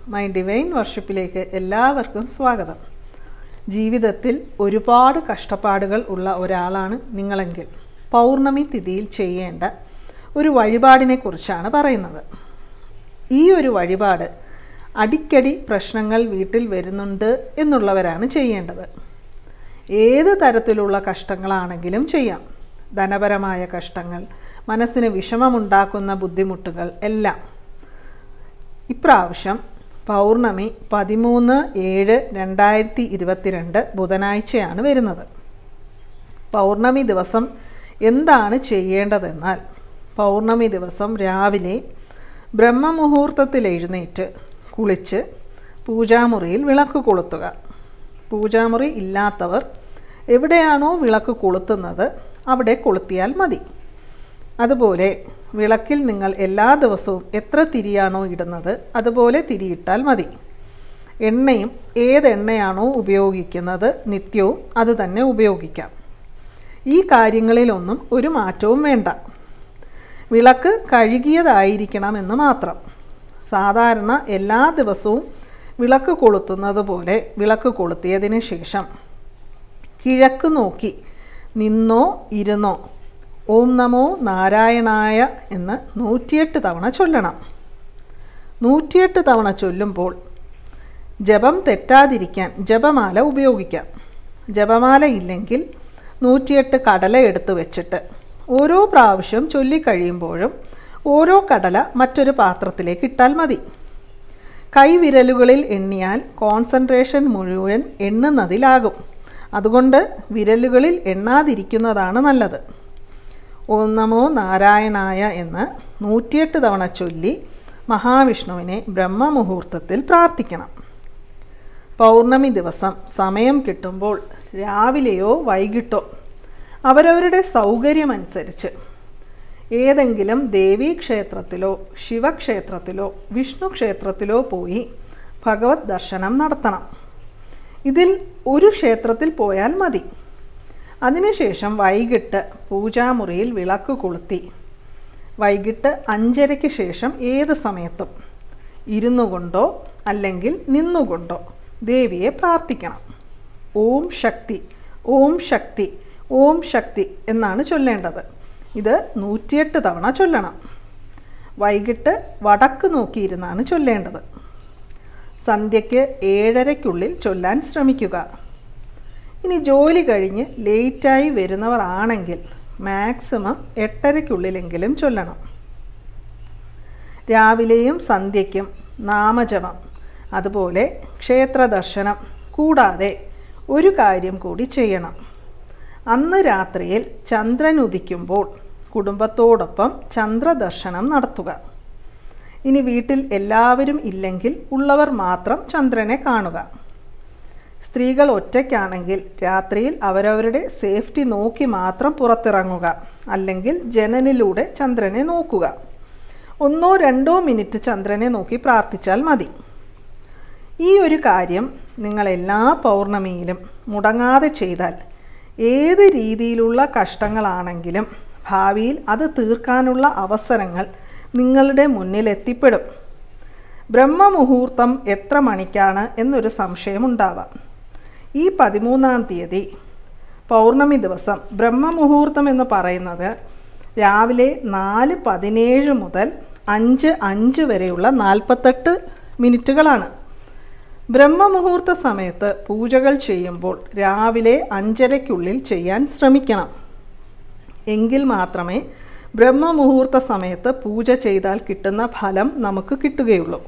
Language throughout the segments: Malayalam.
മൈ ഡിവൈൻ വർഷിപ്പിലേക്ക് എല്ലാവർക്കും സ്വാഗതം ജീവിതത്തിൽ ഒരുപാട് കഷ്ടപ്പാടുകൾ ഉള്ള ഒരാളാണ് നിങ്ങളെങ്കിൽ പൗർണമി തിഥിയിൽ ചെയ്യേണ്ട ഒരു വഴിപാടിനെ കുറിച്ചാണ് പറയുന്നത് ഈ ഒരു വഴിപാട് അടിക്കടി പ്രശ്നങ്ങൾ വീട്ടിൽ വരുന്നുണ്ട് എന്നുള്ളവരാണ് ചെയ്യേണ്ടത് ഏത് തരത്തിലുള്ള കഷ്ടങ്ങളാണെങ്കിലും ചെയ്യാം ധനപരമായ കഷ്ടങ്ങൾ മനസ്സിന് വിഷമമുണ്ടാക്കുന്ന ബുദ്ധിമുട്ടുകൾ എല്ലാം ഇപ്രാവശ്യം പൗർണമി പതിമൂന്ന് ഏഴ് രണ്ടായിരത്തി ഇരുപത്തിരണ്ട് ബുധനാഴ്ചയാണ് വരുന്നത് പൗർണമി ദിവസം എന്താണ് ചെയ്യേണ്ടതെന്നാൽ പൗർണമി ദിവസം രാവിലെ ബ്രഹ്മമുഹൂർത്തത്തിൽ എഴുന്നേറ്റ് കുളിച്ച് പൂജാമുറിയിൽ വിളക്ക് കൊളുത്തുക പൂജാമുറി ഇല്ലാത്തവർ എവിടെയാണോ വിളക്ക് കൊളുത്തുന്നത് അവിടെ കൊളുത്തിയാൽ മതി അതുപോലെ വിളക്കിൽ നിങ്ങൾ എല്ലാ ദിവസവും എത്ര തിരിയാണോ ഇടുന്നത് അതുപോലെ തിരിയിട്ടാൽ മതി എണ്ണയും ഏത് എണ്ണയാണോ ഉപയോഗിക്കുന്നത് നിത്യവും അത് തന്നെ ഉപയോഗിക്കാം ഈ കാര്യങ്ങളിലൊന്നും ഒരു മാറ്റവും വേണ്ട വിളക്ക് കഴുകിയതായിരിക്കണമെന്ന് മാത്രം സാധാരണ എല്ലാ ദിവസവും വിളക്ക് കൊളുത്തുന്നത് പോലെ വിളക്ക് കൊളുത്തിയതിന് ശേഷം കിഴക്ക് നോക്കി നിന്നോ ഇരുന്നോ ഓം നമോ നാരായണായ എന്ന് നൂറ്റിയെട്ട് തവണ ചൊല്ലണം നൂറ്റിയെട്ട് തവണ ചൊല്ലുമ്പോൾ ജപം തെറ്റാതിരിക്കാൻ ജപമാല ഉപയോഗിക്കാം ജപമാല ഇല്ലെങ്കിൽ നൂറ്റിയെട്ട് കടല എടുത്ത് വെച്ചിട്ട് ഓരോ പ്രാവശ്യം ചൊല്ലിക്കഴിയുമ്പോഴും ഓരോ കടല മറ്റൊരു പാത്രത്തിലേക്ക് ഇട്ടാൽ മതി കൈവിരലുകളിൽ എണ്ണിയാൽ കോൺസെൻട്രേഷൻ മുഴുവൻ എണ്ണുന്നതിലാകും അതുകൊണ്ട് വിരലുകളിൽ എണ്ണാതിരിക്കുന്നതാണ് നല്ലത് ഓം നമോ നാരായണായ എന്ന് നൂറ്റിയെട്ട് തവണ ചൊല്ലി മഹാവിഷ്ണുവിനെ ബ്രഹ്മമുഹൂർത്തത്തിൽ പ്രാർത്ഥിക്കണം പൗർണമി ദിവസം സമയം കിട്ടുമ്പോൾ രാവിലെയോ വൈകിട്ടോ അവരവരുടെ സൗകര്യമനുസരിച്ച് ഏതെങ്കിലും ദേവീക്ഷേത്രത്തിലോ ശിവക്ഷേത്രത്തിലോ വിഷ്ണു ക്ഷേത്രത്തിലോ പോയി ഭഗവത് ദർശനം നടത്തണം ഇതിൽ ഒരു ക്ഷേത്രത്തിൽ പോയാൽ മതി അതിനുശേഷം വൈകിട്ട് പൂജാമുറിയിൽ വിളക്ക് കൊളുത്തി വൈകിട്ട് അഞ്ചരയ്ക്ക് ശേഷം ഏത് സമയത്തും ഇരുന്നു കൊണ്ടോ അല്ലെങ്കിൽ നിന്നുകൊണ്ടോ ദേവിയെ പ്രാർത്ഥിക്കണം ഓം ശക്തി ഓം ശക്തി ഓം ശക്തി എന്നാണ് ചൊല്ലേണ്ടത് ഇത് നൂറ്റിയെട്ട് തവണ ചൊല്ലണം വൈകിട്ട് വടക്ക് നോക്കിയിരുന്നാണ് ചൊല്ലേണ്ടത് സന്ധ്യയ്ക്ക് ഏഴരയ്ക്കുള്ളിൽ ചൊല്ലാൻ ശ്രമിക്കുക ഇനി ജോലി കഴിഞ്ഞ് ലേറ്റായി വരുന്നവർ ആണെങ്കിൽ മാക്സിമം എട്ടരയ്ക്കുള്ളിലെങ്കിലും ചൊല്ലണം രാവിലെയും സന്ധ്യയ്ക്കും നാമജപം അതുപോലെ ക്ഷേത്ര ദർശനം കൂടാതെ ഒരു കാര്യം കൂടി ചെയ്യണം അന്ന് രാത്രിയിൽ ചന്ദ്രൻ ഉദിക്കുമ്പോൾ കുടുംബത്തോടൊപ്പം ചന്ദ്രദർശനം നടത്തുക ഇനി വീട്ടിൽ എല്ലാവരും ഇല്ലെങ്കിൽ ഉള്ളവർ മാത്രം ചന്ദ്രനെ കാണുക സ്ത്രീകൾ ഒറ്റയ്ക്കാണെങ്കിൽ രാത്രിയിൽ അവരവരുടെ സേഫ്റ്റി നോക്കി മാത്രം പുറത്തിറങ്ങുക അല്ലെങ്കിൽ ജനലിലൂടെ ചന്ദ്രനെ നോക്കുക ഒന്നോ രണ്ടോ മിനിറ്റ് ചന്ദ്രനെ നോക്കി പ്രാർത്ഥിച്ചാൽ മതി ഈ ഒരു കാര്യം നിങ്ങൾ എല്ലാ പൗർണമിയിലും മുടങ്ങാതെ ചെയ്താൽ ഏത് രീതിയിലുള്ള കഷ്ടങ്ങളാണെങ്കിലും ഭാവിയിൽ അത് തീർക്കാനുള്ള അവസരങ്ങൾ നിങ്ങളുടെ മുന്നിൽ എത്തിപ്പെടും ബ്രഹ്മമുഹൂർത്തം എത്ര മണിക്കാണ് എന്നൊരു സംശയമുണ്ടാവാം ഈ പതിമൂന്നാം തീയതി പൗർണമി ദിവസം ബ്രഹ്മമുഹൂർത്തം എന്ന് പറയുന്നത് രാവിലെ നാല് പതിനേഴ് മുതൽ അഞ്ച് അഞ്ച് വരെയുള്ള നാൽപ്പത്തെട്ട് മിനിറ്റുകളാണ് ബ്രഹ്മമുഹൂർത്ത സമയത്ത് പൂജകൾ ചെയ്യുമ്പോൾ രാവിലെ അഞ്ചരയ്ക്കുള്ളിൽ ചെയ്യാൻ ശ്രമിക്കണം എങ്കിൽ മാത്രമേ ബ്രഹ്മമുഹൂർത്ത സമയത്ത് പൂജ ചെയ്താൽ കിട്ടുന്ന ഫലം നമുക്ക് കിട്ടുകയുള്ളൂ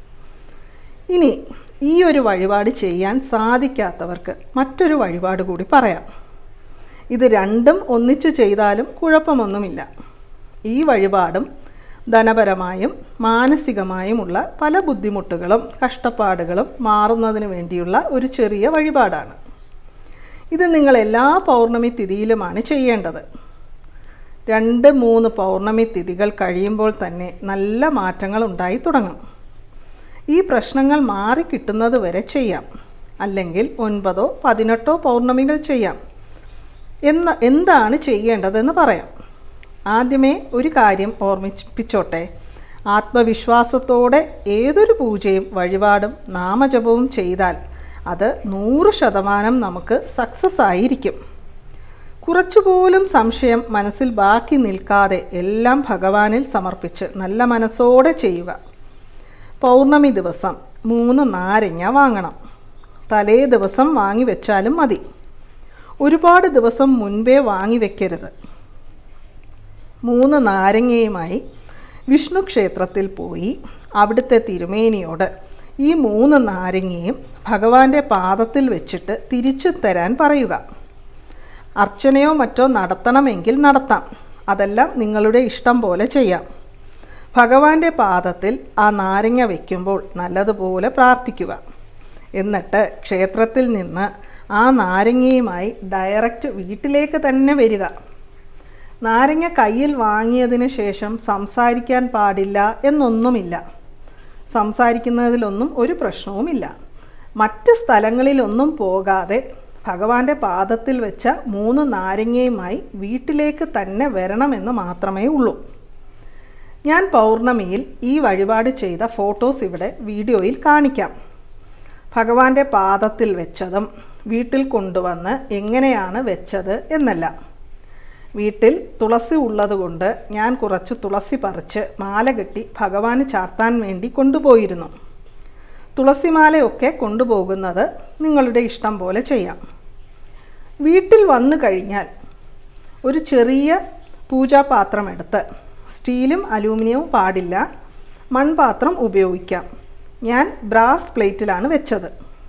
ഇനി ഈ ഒരു വഴിപാട് ചെയ്യാൻ സാധിക്കാത്തവർക്ക് മറ്റൊരു വഴിപാട് കൂടി പറയാം ഇത് രണ്ടും ഒന്നിച്ചു ചെയ്താലും കുഴപ്പമൊന്നുമില്ല ഈ വഴിപാടും ധനപരമായും മാനസികമായുമുള്ള പല ബുദ്ധിമുട്ടുകളും കഷ്ടപ്പാടുകളും മാറുന്നതിന് വേണ്ടിയുള്ള ഒരു ചെറിയ വഴിപാടാണ് ഇത് നിങ്ങൾ എല്ലാ പൗർണമി തിഥിയിലുമാണ് ചെയ്യേണ്ടത് രണ്ട് മൂന്ന് പൗർണമി തിഥികൾ കഴിയുമ്പോൾ തന്നെ നല്ല മാറ്റങ്ങൾ ഉണ്ടായി തുടങ്ങും ഈ പ്രശ്നങ്ങൾ മാറിക്കിട്ടുന്നത് വരെ ചെയ്യാം അല്ലെങ്കിൽ ഒൻപതോ പതിനെട്ടോ പൗർണമികൾ ചെയ്യാം എന്ന എന്താണ് ചെയ്യേണ്ടതെന്ന് പറയാം ആദ്യമേ ഒരു കാര്യം ഓർമ്മിപ്പിച്ചോട്ടെ ആത്മവിശ്വാസത്തോടെ ഏതൊരു പൂജയും വഴിപാടും നാമജപവും ചെയ്താൽ അത് നൂറ് ശതമാനം നമുക്ക് സക്സസ് ആയിരിക്കും കുറച്ചുപോലും സംശയം മനസ്സിൽ ബാക്കി നിൽക്കാതെ എല്ലാം ഭഗവാനിൽ സമർപ്പിച്ച് നല്ല മനസ്സോടെ ചെയ്യുക പൗർണമി ദിവസം മൂന്ന് നാരങ്ങ വാങ്ങണം തലേ ദിവസം വാങ്ങി വെച്ചാലും മതി ഒരുപാട് ദിവസം മുൻപേ വാങ്ങി വെക്കരുത് മൂന്ന് നാരങ്ങയുമായി വിഷ്ണു ക്ഷേത്രത്തിൽ പോയി അവിടുത്തെ തിരുമേനിയോട് ഈ മൂന്ന് നാരങ്ങയും ഭഗവാന്റെ പാദത്തിൽ വെച്ചിട്ട് തിരിച്ചു തരാൻ പറയുക അർച്ചനയോ മറ്റോ നടത്തണമെങ്കിൽ നടത്താം അതെല്ലാം നിങ്ങളുടെ ഇഷ്ടം പോലെ ചെയ്യാം ഭഗവാന്റെ പാദത്തിൽ ആ നാരങ്ങ വയ്ക്കുമ്പോൾ നല്ലതുപോലെ പ്രാർത്ഥിക്കുക എന്നിട്ട് ക്ഷേത്രത്തിൽ നിന്ന് ആ നാരങ്ങയുമായി ഡയറക്റ്റ് വീട്ടിലേക്ക് തന്നെ വരിക നാരങ്ങ കയ്യിൽ വാങ്ങിയതിന് ശേഷം സംസാരിക്കാൻ പാടില്ല എന്നൊന്നുമില്ല സംസാരിക്കുന്നതിലൊന്നും ഒരു പ്രശ്നവുമില്ല മറ്റ് സ്ഥലങ്ങളിലൊന്നും പോകാതെ ഭഗവാന്റെ പാദത്തിൽ വെച്ച മൂന്ന് നാരങ്ങയുമായി വീട്ടിലേക്ക് തന്നെ വരണമെന്ന് മാത്രമേ ഉള്ളൂ ഞാൻ പൗർണമിയിൽ ഈ വഴിപാട് ചെയ്ത ഫോട്ടോസ് ഇവിടെ വീഡിയോയിൽ കാണിക്കാം ഭഗവാന്റെ പാദത്തിൽ വെച്ചതും വീട്ടിൽ കൊണ്ടുവന്ന് എങ്ങനെയാണ് വെച്ചത് എന്നല്ല വീട്ടിൽ തുളസി ഉള്ളതുകൊണ്ട് ഞാൻ കുറച്ച് തുളസി പറിച്ച് മാല കെട്ടി ഭഗവാന് ചാർത്താൻ വേണ്ടി കൊണ്ടുപോയിരുന്നു തുളസിമാലയൊക്കെ കൊണ്ടുപോകുന്നത് നിങ്ങളുടെ ഇഷ്ടം പോലെ ചെയ്യാം വീട്ടിൽ വന്നു കഴിഞ്ഞാൽ ഒരു ചെറിയ പൂജാപാത്രം എടുത്ത് സ്റ്റീലും അലൂമിനിയവും പാടില്ല മൺപാത്രം ഉപയോഗിക്കാം ഞാൻ ബ്രാസ് പ്ലേറ്റിലാണ് വെച്ചത്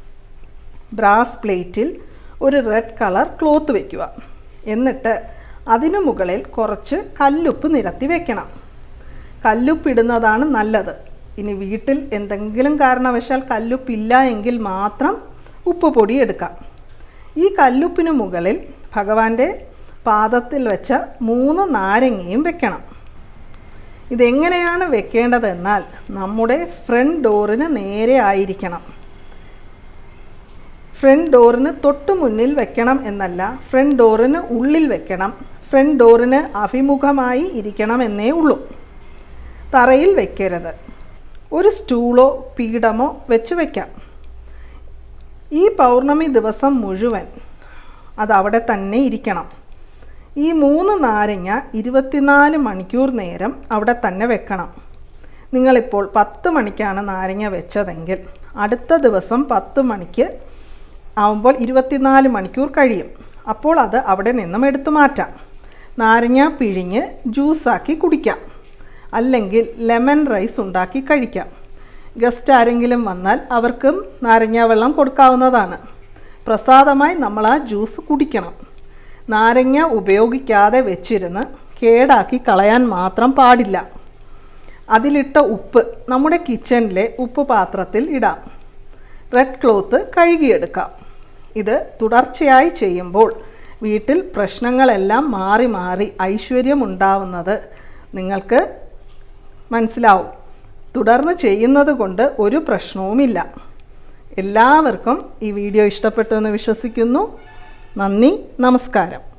ബ്രാസ് പ്ലേറ്റിൽ ഒരു റെഡ് കളർ ക്ലോത്ത് വയ്ക്കുക എന്നിട്ട് അതിനു മുകളിൽ കുറച്ച് കല്ലുപ്പ് നിരത്തി വെക്കണം കല്ലുപ്പിടുന്നതാണ് നല്ലത് ഇനി വീട്ടിൽ എന്തെങ്കിലും കാരണവശാൽ കല്ലുപ്പില്ല എങ്കിൽ മാത്രം ഉപ്പ് പൊടി എടുക്കാം ഈ കല്ലുപ്പിന് മുകളിൽ ഭഗവാന്റെ പാദത്തിൽ വെച്ച മൂന്ന് നാരങ്ങയും വെക്കണം ഇതെങ്ങനെയാണ് വെക്കേണ്ടതെന്നാൽ നമ്മുടെ ഫ്രണ്ട് ഡോറിന് നേരെ ആയിരിക്കണം ഫ്രണ്ട് ഡോറിന് തൊട്ട് മുന്നിൽ വെക്കണം എന്നല്ല ഫ്രണ്ട് ഡോറിന് ഉള്ളിൽ വെക്കണം ഫ്രണ്ട് ഡോറിന് അഭിമുഖമായി ഇരിക്കണം എന്നേ ഉള്ളൂ തറയിൽ വെക്കരുത് ഒരു സ്റ്റൂളോ പീഠമോ വെച്ച് വെക്കാം ഈ പൗർണമി ദിവസം മുഴുവൻ അത് അവിടെ തന്നെ ഇരിക്കണം ഈ മൂന്ന് നാരങ്ങ ഇരുപത്തിനാല് മണിക്കൂർ നേരം അവിടെ തന്നെ വെക്കണം നിങ്ങളിപ്പോൾ പത്ത് മണിക്കാണ് നാരങ്ങ വെച്ചതെങ്കിൽ അടുത്ത ദിവസം പത്ത് മണിക്ക് ആവുമ്പോൾ ഇരുപത്തിനാല് മണിക്കൂർ കഴിയും അപ്പോൾ അത് അവിടെ നിന്നും എടുത്തു മാറ്റാം നാരങ്ങ പിഴിഞ്ഞ് ജ്യൂസാക്കി കുടിക്കാം അല്ലെങ്കിൽ ലെമൺ റൈസ് ഉണ്ടാക്കി കഴിക്കാം ഗസ്റ്റ് ആരെങ്കിലും വന്നാൽ അവർക്കും നാരങ്ങ വെള്ളം കൊടുക്കാവുന്നതാണ് പ്രസാദമായി നമ്മൾ ആ ജ്യൂസ് കുടിക്കണം നാരങ്ങ ഉപയോഗിക്കാതെ വെച്ചിരുന്ന് കേടാക്കി കളയാൻ മാത്രം പാടില്ല അതിലിട്ട ഉപ്പ് നമ്മുടെ കിച്ചണിലെ ഉപ്പ് പാത്രത്തിൽ ഇടാം റെഡ് ക്ലോത്ത് കഴുകിയെടുക്കാം ഇത് തുടർച്ചയായി ചെയ്യുമ്പോൾ വീട്ടിൽ പ്രശ്നങ്ങളെല്ലാം മാറി മാറി ഐശ്വര്യമുണ്ടാവുന്നത് നിങ്ങൾക്ക് മനസ്സിലാവും തുടർന്ന് ചെയ്യുന്നത് കൊണ്ട് ഒരു പ്രശ്നവുമില്ല എല്ലാവർക്കും ഈ വീഡിയോ ഇഷ്ടപ്പെട്ടു എന്ന് വിശ്വസിക്കുന്നു നന്ദി നമസ്കാരം